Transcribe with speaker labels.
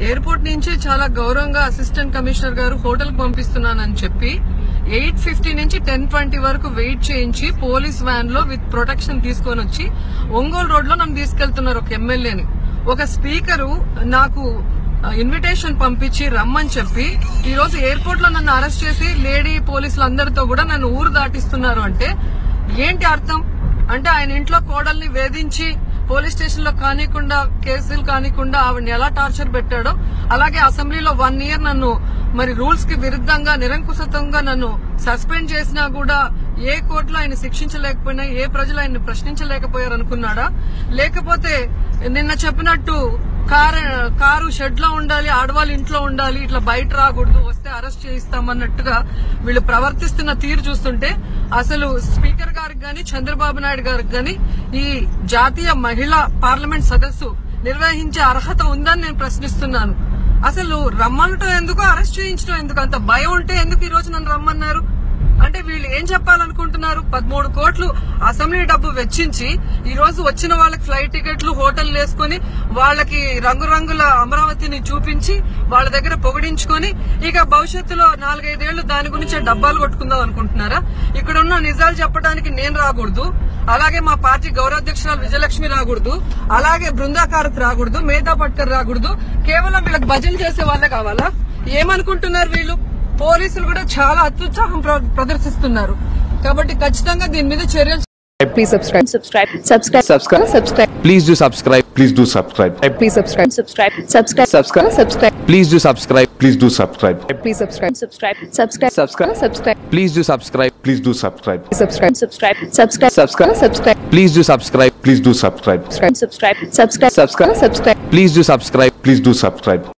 Speaker 1: Airport నుంచి చాలా గౌరవంగా అసిస్టెంట్ కమిషనర్ గారు హోటల్ కు పంపిస్తున్నానని చెప్పి ఎయిట్ ఫిఫ్టీ నుంచి టెన్ ట్వంటీ వరకు వెయిట్ చేయించి పోలీస్ వ్యాన్ లో విత్ ప్రొటెక్షన్ తీసుకొని వచ్చి ఒంగోలు రోడ్ లో నన్ను తీసుకెళ్తున్నారు ఒక ఎమ్మెల్యేని ఒక స్పీకరు నాకు ఇన్విటేషన్ పంపించి రమ్మని చెప్పి ఈ రోజు ఎయిర్పోర్ట్ లో నన్ను అరెస్ట్ చేసి లేడీ పోలీసులందరితో కూడా నన్ను ఊరు దాటిస్తున్నారు అంటే ఏంటి అర్థం అంటే ఆయన ఇంట్లో కోడల్ని వేధించి పోలీస్ స్టేషన్ లో కానికుండా కేసులు కానికుండా ఆవిడని ఎలా టార్చర్ పెట్టాడో అలాగే అసెంబ్లీలో వన్ ఇయర్ నన్ను మరి రూల్స్ కి విరుద్ధంగా నిరంకుశత్వంగా నన్ను సస్పెండ్ చేసినా కూడా ఏ కోర్టులో ఆయన శిక్షించలేకపోయినా ఏ ప్రజలు ఆయన్ని ప్రశ్నించలేకపోయారు అనుకున్నాడా లేకపోతే నిన్న చెప్పినట్టు కారు కారు షెడ్ లో ఉండాలి ఆడవాళ్ళు ఇంట్లో ఉండాలి ఇట్లా బయట రాకూడదు వస్తే అరెస్ట్ చేయిస్తామన్నట్టుగా వీళ్ళు ప్రవర్తిస్తున్న తీరు చూస్తుంటే అసలు స్పీకర్ గారికి గాని చంద్రబాబు నాయుడు గారికి గాని ఈ జాతీయ మహిళా పార్లమెంట్ సదస్సు నిర్వహించే అర్హత ఉందని నేను ప్రశ్నిస్తున్నాను అసలు రమ్మనటం ఎందుకు అరెస్ట్ చేయించడం ఎందుకు అంత భయం ఉంటే ఎందుకు ఈ రోజు నన్ను రమ్మన్నారు అంటే వీళ్ళు ఏం చెప్పాలనుకుంటున్నారు పదమూడు కోట్లు అసెంబ్లీ డబ్బు వెచ్చించి ఈ రోజు వచ్చిన వాళ్ళకి ఫ్లైట్ టికెట్లు హోటల్ వేసుకొని వాళ్ళకి రంగురంగుల అమరావతిని చూపించి వాళ్ళ దగ్గర పొగిడించుకొని ఇక భవిష్యత్తులో నాలుగైదేళ్లు దాని గురించి డబ్బాలు కొట్టుకుందాం అనుకుంటున్నారా ఇక్కడ ఉన్న నిజాలు చెప్పడానికి నేను రాకూడదు అలాగే మా పార్టీ గౌరవాధ్యక్షురాలు విజయలక్ష్మి రాకూడదు అలాగే బృందాకారత్ రాకూడదు మేధా పట్కర్ రాకూడదు కేవలం వీళ్ళకి భజన చేసే వాళ్ళే కావాలా ఏమనుకుంటున్నారు వీళ్ళు పోలీసులు కూడా చాలా అత్యుత్సాహం ప్ర- ప్రదర్శిస్తున్నారు కాబట్టి ఖచ్చితంగా దీని మీద చర్యలు
Speaker 2: Please subscribe. Subscribe. Subscribe. Subscribe. Subscribe.
Speaker 3: Please do subscribe. Please do subscribe.
Speaker 2: Please subscribe. Subscribe. Subscribe. Subscribe. Subscribe.
Speaker 3: Please do subscribe. Please do subscribe.
Speaker 2: Please subscribe. Subscribe. Subscribe. Subscribe. Subscribe.
Speaker 3: Please do subscribe. Please do subscribe.
Speaker 2: Subscribe. Subscribe. Subscribe. Subscribe. Subscribe.
Speaker 3: Please do subscribe. Please do subscribe.
Speaker 2: Subscribe. Subscribe. Subscribe. Subscribe. Subscribe.
Speaker 3: Please do subscribe. Please do subscribe.